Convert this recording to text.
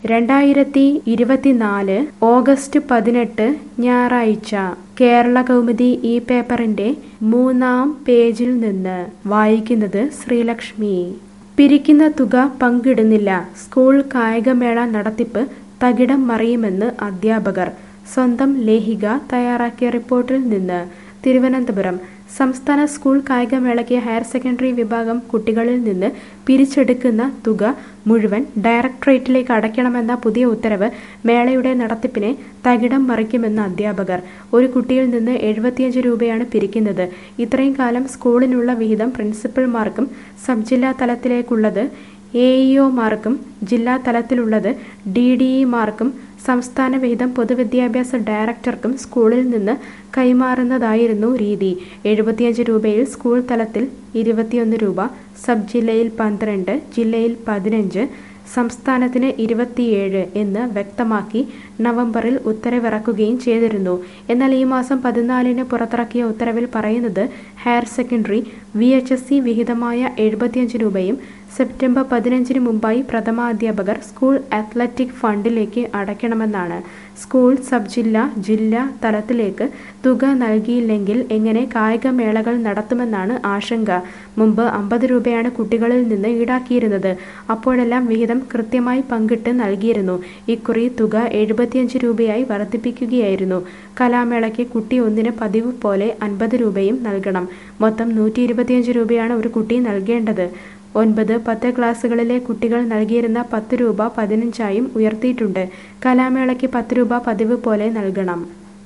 രണ്ടായിരത്തി ഇരുപത്തിനാല് ഓഗസ്റ്റ് പതിനെട്ട് ഞായറാഴ്ച കേരള കൗമുദി ഈ പേപ്പറിന്റെ മൂന്നാം പേജിൽ നിന്ന് വായിക്കുന്നത് ശ്രീലക്ഷ്മി പിരിക്കുന്ന തുക പങ്കിടുന്നില്ല സ്കൂൾ കായികമേള നടത്തിപ്പ് തകിടം മറിയുമെന്ന് അധ്യാപകർ സ്വന്തം ലേഖിക തയ്യാറാക്കിയ റിപ്പോർട്ടിൽ നിന്ന് തിരുവനന്തപുരം സംസ്ഥാന സ്കൂൾ കായികമേളയ്ക്ക് ഹയർ സെക്കൻഡറി വിഭാഗം കുട്ടികളിൽ നിന്ന് പിരിച്ചെടുക്കുന്ന തുക മുഴുവൻ ഡയറക്ടറേറ്റിലേക്ക് അടയ്ക്കണമെന്ന പുതിയ ഉത്തരവ് മേളയുടെ നടത്തിപ്പിനെ തകിടം മറിക്കുമെന്ന് അധ്യാപകർ ഒരു കുട്ടിയിൽ നിന്ന് എഴുപത്തിയഞ്ച് രൂപയാണ് പിരിക്കുന്നത് ഇത്രയും കാലം സ്കൂളിനുള്ള വിഹിതം പ്രിൻസിപ്പൽമാർക്കും സബ് ജില്ലാ തലത്തിലേക്കുള്ളത് എ ഇഒമാർക്കും ജില്ലാ തലത്തിലുള്ളത് ഡി ഡി ഇമാർക്കും സംസ്ഥാന വിഹിതം പൊതുവിദ്യാഭ്യാസ ഡയറക്ടർക്കും സ്കൂളിൽ നിന്ന് കൈമാറുന്നതായിരുന്നു രീതി എഴുപത്തിയഞ്ച് രൂപയിൽ സ്കൂൾ തലത്തിൽ ഇരുപത്തിയൊന്ന് രൂപ സബ് ജില്ലയിൽ പന്ത്രണ്ട് ജില്ലയിൽ പതിനഞ്ച് സംസ്ഥാനത്തിന് ഇരുപത്തിയേഴ് എന്ന് വ്യക്തമാക്കി നവംബറിൽ ഉത്തരവിറക്കുകയും ചെയ്തിരുന്നു എന്നാൽ ഈ മാസം പതിനാലിന് പുറത്തിറക്കിയ ഉത്തരവിൽ പറയുന്നത് higher secondary V H S C വിഹിതമായ എഴുപത്തിയഞ്ച് രൂപയും സെപ്റ്റംബർ പതിനഞ്ചിന് മുമ്പായി പ്രഥമാധ്യാപകർ സ്കൂൾ അത്ലറ്റിക് ഫണ്ടിലേക്ക് അടയ്ക്കണമെന്നാണ് സ്കൂൾ സബ് ജില്ല ജില്ലാ തലത്തിലേക്ക് തുക നൽകിയില്ലെങ്കിൽ എങ്ങനെ കായികമേളകൾ നടത്തുമെന്നാണ് ആശങ്ക മുമ്പ് അമ്പത് രൂപയാണ് കുട്ടികളിൽ നിന്ന് ഈടാക്കിയിരുന്നത് അപ്പോഴെല്ലാം വിഹിതം കൃത്യമായി പങ്കിട്ട് നൽകിയിരുന്നു ഇക്കുറി തുക എഴുപത്തിയഞ്ച് രൂപയായി വർദ്ധിപ്പിക്കുകയായിരുന്നു കലാമേളയ്ക്ക് കുട്ടി ഒന്നിന് പതിവ് പോലെ അൻപത് രൂപയും നൽകണം മൊത്തം നൂറ്റി ഇരുപത്തിയഞ്ച് രൂപയാണ് ഒരു കുട്ടി നൽകേണ്ടത് ഒൻപത് പത്ത് ക്ലാസ്സുകളിലെ കുട്ടികൾ നൽകിയിരുന്ന പത്ത് രൂപ പതിനഞ്ചായും ഉയർത്തിയിട്ടുണ്ട് കലാമേളയ്ക്ക് പത്ത് രൂപ പതിവ് പോലെ നൽകണം